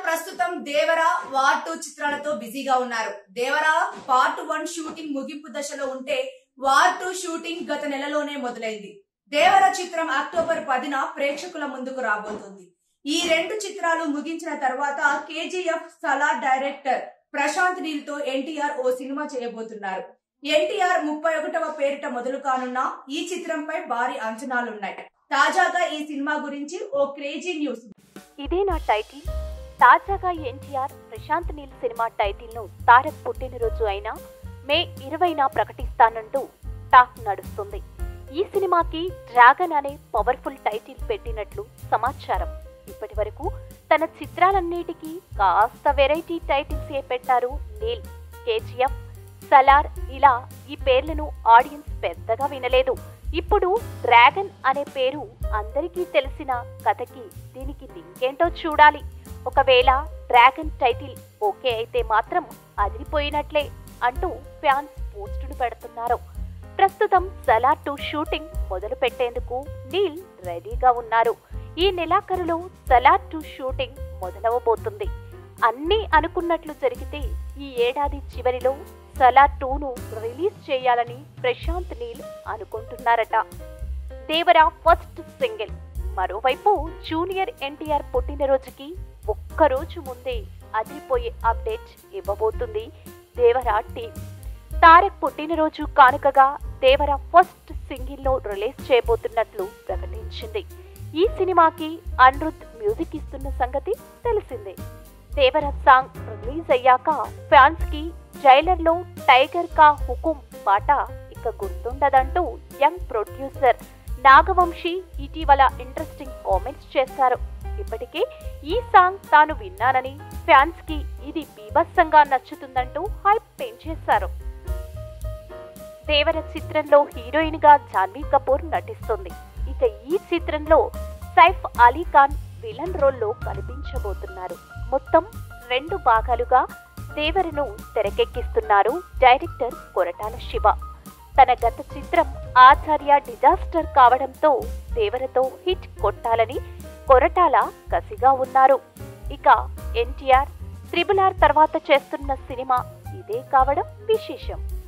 ప్రస్తుతం Devara war two చిత్రాలతో బిజీగా ఉన్నారు దేవరా పార్ట్ వన్ షూటింగ్ ముగింపు దశలో ఉంటే వార్ టూ షూటింగ్ గత నెలలోనే మొదలైంది దేవర చిత్రం అక్టోబర్ పదిన ప్రేక్షకుల ముందుకు రాబోతుంది ఈ రెండు చిత్రాలు ముగించిన తర్వాత కేజీఎఫ్ సలార్ డైరెక్టర్ ప్రశాంత్ నీల్ తో ఎన్టీఆర్ ఓ సినిమా చేయబోతున్నారు ఎన్టీఆర్ ముప్పై ఒకటవ పేరిట మొదలు కానున్న ఈ చిత్రంపై భారీ అంచనాలున్నాయి తాజాగా ఈ సినిమా గురించి ఓ క్రేజీ న్యూస్ ఇదే నా టైటిల్ తాజాగా ఎన్టీఆర్ ప్రశాంత్ నీల్ సినిమా టైటిల్ ను తారక్ పుట్టినరోజు అయిన మే ఇరవైన ప్రకటిస్తానంటూ టాక్ నడుస్తుంది ఈ సినిమాకి డ్రాగన్ అనే పవర్ఫుల్ టైటిల్ పెట్టినట్లు సమాచారం ఇప్పటి వరకు తన చిత్రాలన్నిటికీ కాస్త వెరైటీ టైటిల్స్ ఏ పెట్టారు నీల్ కేజీఎఫ్ సలార్ ఇలా ఈ పేర్లను ఆడియన్స్ పెద్దగా వినలేదు ఇప్పుడు డ్రాగన్ అనే పేరు అందరికీ తెలిసిన కథకి దీనికి లింక్ ఏంటో చూడాలి ఒకవేళ డ్రాగన్ టైటిల్ ఓకే అయితే మాత్రం అదిరిపోయినట్లే అంటూ ఫ్యాన్స్ పోస్టులు పెడుతున్నారు ప్రస్తుతం సలార్ టూ షూటింగ్ మొదలు పెట్టేందుకు నీల్ రెడీగా ఉన్నారు ఈ నెలాఖరులో సలార్ టూ షూటింగ్ మొదలవబోతుంది అన్నీ అనుకున్నట్లు జరిగితే ఈ ఏడాది చివరిలో సలార్ టూను రిలీజ్ చేయాలని ప్రశాంత్ నీల్ అనుకుంటున్నారట దేవరా ఫస్ట్ సింగిల్ మరోవైపు జూనియర్ ఎన్టీఆర్ పుట్టినరోజుకి ఒక్కరోజు ముందే అదిరిపోయే అప్డేట్ ఇవ్వబోతుంది దేవరా టీం తారక్ పుట్టినరోజు కానుకగా దేవరా ఫస్ట్ సింగిల్ను రిలీజ్ చేయబోతున్నట్లు ప్రకటించింది ఈ సినిమాకి అనిరుద్ మ్యూజిక్ ఇస్తున్న సంగతి తెలిసిందే దేవర సాంగ్ రిలీజ్ అయ్యాక ఫ్యాన్స్ కి జైలర్ లో టైగర్ కా హుకుం పాట ఇక గుర్తుండదంటూ యంగ్ ప్రొడ్యూసర్ నాగవంశీ ఇటీవల ఇంట్రెస్టింగ్ కామెంట్స్ చేశారు ఇప్పటికే ఈ సాంగ్ తాను విన్నానని ఫ్యాన్స్ కి ఇది బీభత్సంగా నచ్చుతుందంటూ హైప్ పెంచేశారు దేవర చిత్రంలో హీరోయిన్ గా జాన్వీ కపూర్ నటిస్తుంది ఇక ఈ చిత్రంలో సైఫ్ అలీ ఖాన్ విలన్ రోల్లో కనిపించబోతున్నారు మొత్తం రెండు భాగాలుగా దేవరను తెరకెక్కిస్తున్నారు డైరెక్టర్ కొరటాల శివ తన గత చిత్రం ఆచార్య డిజాస్టర్ కావడంతో దేవరతో హిట్ కొట్టాలని కొరటాల కసిగా ఉన్నారు ఇక ఎన్టీఆర్ త్రిబుల్ ఆర్ తర్వాత చేస్తున్న సినిమా ఇదే కావడం విశేషం